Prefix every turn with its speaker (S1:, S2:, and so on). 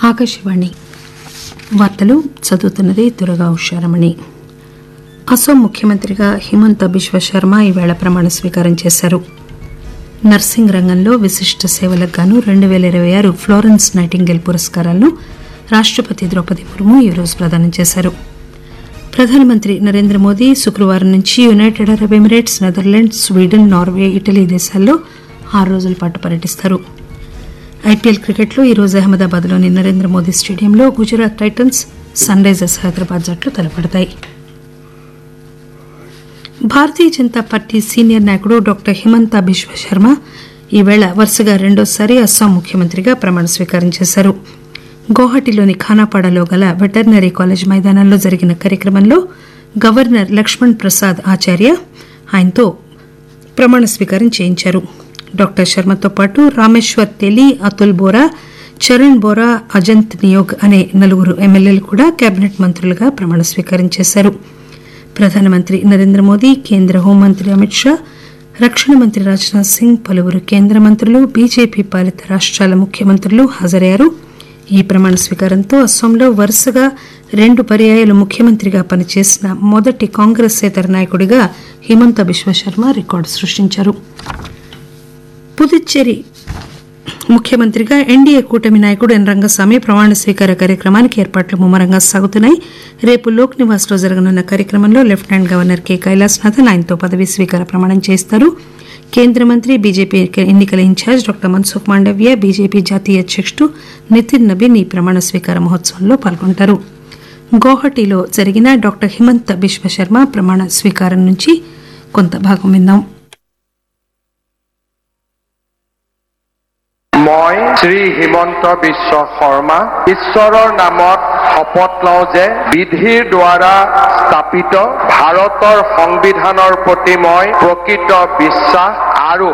S1: ఆకాశవాణి వార్తలు చదువుతున్నది దురగా ఉషారమణి అసోం ముఖ్యమంత్రిగా హిమంత బిశ్వ శర్మ ఈవేళ ప్రమాణ స్వీకారం చేశారు నర్సింగ్ రంగంలో విశిష్ట సేవలకు గాను రెండు పేల ఇరవై ఆరు ఫ్లోరెన్స్ నైటింగేల్ పురస్కారాలను రాష్టపతి ద్రౌపది ముర్ము ఈరోజు ప్రదానం చేశారు ప్రధానమంత్రి నరేంద్ర మోదీ శుక్రవారం నుంచి United Arab Emirates Netherlands Sweden Norway Italy దేశాల్లో ఆరు రోజుల పాటు పర్యటిస్తారు ఐపీఎల్ క్రికెట్లో ఈరోజు అహ్మదాబాద్లోని నరేంద్ర మోదీ స్టేడియంలో Gujarat Titans Sunrisers Hyderabad జట్లు తలపడతాయి భారతీయ జనతా పార్టీ సీనియర్ నాయకుడు డాక్టర్ హిమంత బిశ్వ శర్మ ఈవేళ వరుసగా రెండోసారి అస్సాం ముఖ్యమంత్రిగా ప్రమాణ స్వీకారం చేశారు గౌహటిలోని ఖానాపాడలో గల వెటర్నరీ కాలేజ్ మైదానంలో జరిగిన కార్యక్రమంలో గవర్నర్ లక్ష్మణ్ ప్రసాద్ ఆచార్య ఆయనతో ప్రమాణ స్వీకారం చేయించారు డాక్టర్ శర్మతో పాటు రామేశ్వర్ తెలి అతుల్ బోరా చరణ్ బోరా అజంత్ నియోగ్ అనే నలుగురు ఎమ్మెల్యేలు కూడా కేబినెట్ మంత్రులుగా ప్రమాణ స్వీకారం చేశారు ప్రధానమంత్రి నరేంద్ర మోదీ కేంద్ర హోంమంత్రి అమిత్ షా రక్షణ మంత్రి రాజ్నాథ్ సింగ్ పలువురు కేంద్ర మంత్రులు బీజేపీ పాలిత రాష్ట్రాల ముఖ్యమంత్రులు హాజరయ్యారు ఈ ప్రమాణ స్వీకారంతో అస్సాంలో వరుసగా రెండు పర్యాయాలు ముఖ్యమంత్రిగా పనిచేసిన మొదటి కాంగ్రెసేతర నాయకుడిగా హిమంత బిశ్వశర్మ రికార్డు సృష్టించారు పుదుచ్చేరి ముఖ్యమంత్రిగా ఎన్డీఏ కూటమి నాయకుడు ఎన్ రంగస్వామి ప్రమాణ స్వీకార కార్యక్రమానికి ఏర్పాట్లు ముమ్మరంగా సాగుతున్నాయి రేపు లోక్ నివాస్ లో జరగనున్న కార్యక్రమంలో లెఫ్టినెంట్ గవర్నర్ కె కైలాసనాథన్ ఆయనతో పదవీ స్వీకార ప్రమాణం చేస్తారు కేంద్ర మంత్రి బీజేపీ ఎన్నికల in charge doctor Mansukh Mandaviya BJP జాతీయ అధ్యకుడు నితిన్ నబీన్ ఈ ప్రమాణ స్వీకార మహోత్సవంలో పాల్గొంటారు గౌహటిలో జరిగిన డాక్టర్ హిమంత బిశ్వశర్మ ప్రమాణ స్వీకారం నుంచి కొంత భాగం విందాం
S2: মই শ্ৰী হিমন্ত বিশ্ব শৰ্মা ঈশ্বৰৰ নামত শপত লওঁ যে বিধিৰ দ্বাৰা স্থাপিত ভাৰতৰ সংবিধানৰ প্ৰতি মই প্ৰকৃত বিশ্বাস